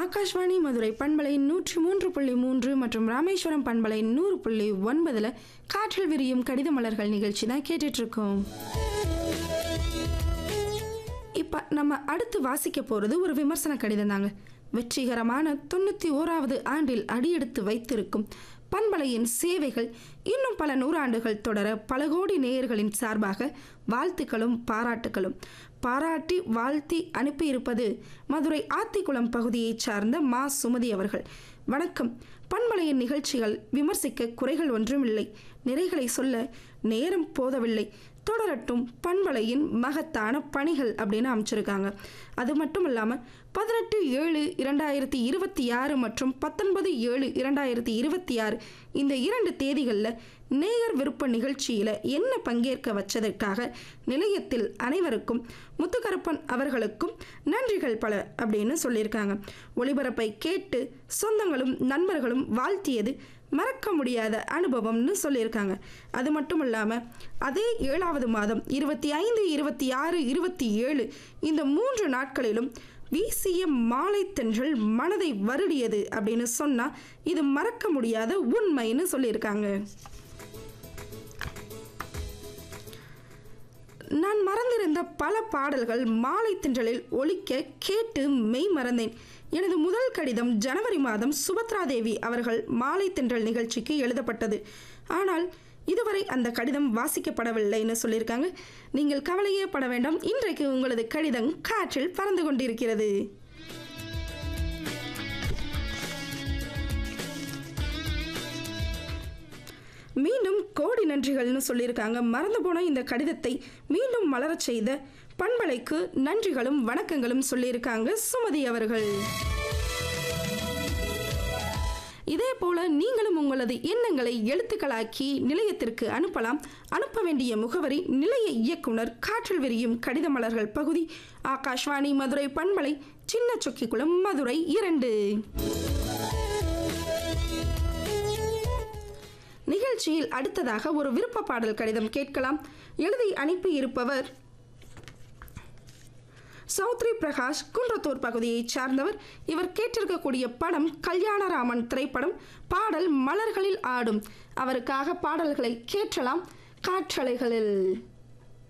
ஆகாஷ்வாணி மதுரை பண்பலை நூற்றி மூன்று புள்ளி மூன்று மற்றும் ராமேஸ்வரம் பண்பலை நூறு புள்ளி ஒன்பதுல காற்றில் விரியும் கடித மலர்கள் நிகழ்ச்சி தான் கேட்டுட்டு இருக்கோம் இப்ப நம்ம அடுத்து வாசிக்க போறது ஒரு விமர்சன கடிதம் தாங்க வெற்றிகரமான தொண்ணூத்தி ஓராவது ஆண்டில் அடியெடுத்து வைத்திருக்கும் பண்பலையின் சேவைகள் இன்னும் பல நூறாண்டுகள் தொடர பல கோடி நேயர்களின் சார்பாக வாழ்த்துக்களும் பாராட்டுகளும் பாராட்டி வாழ்த்தி அனுப்பியிருப்பது மதுரை ஆத்திக்குளம் பகுதியைச் சார்ந்த மா சுமதி அவர்கள் வணக்கம் பண்பலையின் நிகழ்ச்சிகள் விமர்சிக்க குறைகள் ஒன்றுமில்லை நிறைகளை சொல்ல நேரம் போதவில்லை தொடரட்டும் பண்பலையின் மகத்தான பணிகள் அப்படின்னு அமைச்சிருக்காங்க அது மட்டும் இல்லாமல் பதினெட்டு ஏழு இரண்டாயிரத்தி இருபத்தி ஆறு மற்றும் பத்தொன்பது ஏழு இரண்டாயிரத்தி இருபத்தி ஆறு இந்த இரண்டு தேதிகளில் நேயர் விருப்ப நிகழ்ச்சியில் என்ன பங்கேற்க வச்சதற்காக நிலையத்தில் அனைவருக்கும் முத்துக்கருப்பன் அவர்களுக்கும் நன்றிகள் பல அப்படின்னு சொல்லியிருக்காங்க ஒளிபரப்பை கேட்டு சொந்தங்களும் நண்பர்களும் வாழ்த்தியது மறக்க முடியாத அனுபவம்னு சொல்லியிருக்காங்க அது மட்டும் இல்லாமல் அதே ஏழாவது மாதம் இருபத்தி ஐந்து இருபத்தி ஆறு இருபத்தி ஏழு இந்த மூன்று நாட்களிலும் வீசிய மாலை தென்றல் மனதை வருடியது அப்படின்னு சொன்னால் இது மறக்க முடியாத உண்மைன்னு சொல்லியிருக்காங்க நான் மறந்திருந்த பல பாடல்கள் மாலை தின்றலில் ஒலிக்க கேட்டு மெய் மறந்தேன் எனது முதல் கடிதம் ஜனவரி மாதம் சுபத்ரா தேவி அவர்கள் மாலை தின்றல் நிகழ்ச்சிக்கு எழுதப்பட்டது ஆனால் இதுவரை அந்த கடிதம் வாசிக்கப்படவில்லைன்னு சொல்லியிருக்காங்க நீங்கள் கவலையே பட வேண்டாம் இன்றைக்கு உங்களது கடிதம் காற்றில் பறந்து கொண்டிருக்கிறது மீண்டும் கோடி நன்றிகள்னு சொல்லியிருக்காங்க மறந்து போன இந்த கடிதத்தை மீண்டும் மலரச் செய்த பண்பலைக்கு நன்றிகளும் வணக்கங்களும் சொல்லியிருக்காங்க சுமதி அவர்கள் இதே போல நீங்களும் உங்களது எண்ணங்களை எழுத்துக்களாக்கி நிலையத்திற்கு அனுப்பலாம் அனுப்ப வேண்டிய முகவரி நிலைய இயக்குனர் காற்றில் விரியும் கடித மலர்கள் பகுதி ஆகாஷ்வாணி மதுரை பண்பலை சின்ன சொக்கிக்குளம் மதுரை இரண்டு நிகழ்ச்சியில் அடுத்ததாக ஒரு விருப்ப பாடல் கடிதம் கேட்கலாம் எழுதி அனுப்பி இருப்பவர் சௌத்ரி பிரகாஷ் குன்றத்தூர் பகுதியைச் சார்ந்தவர் இவர் கேட்டிருக்கக்கூடிய படம் கல்யாணராமன் திரைப்படம் பாடல் மலர்களில் ஆடும் அவருக்காக பாடல்களை கேட்கலாம் காற்றலைகளில்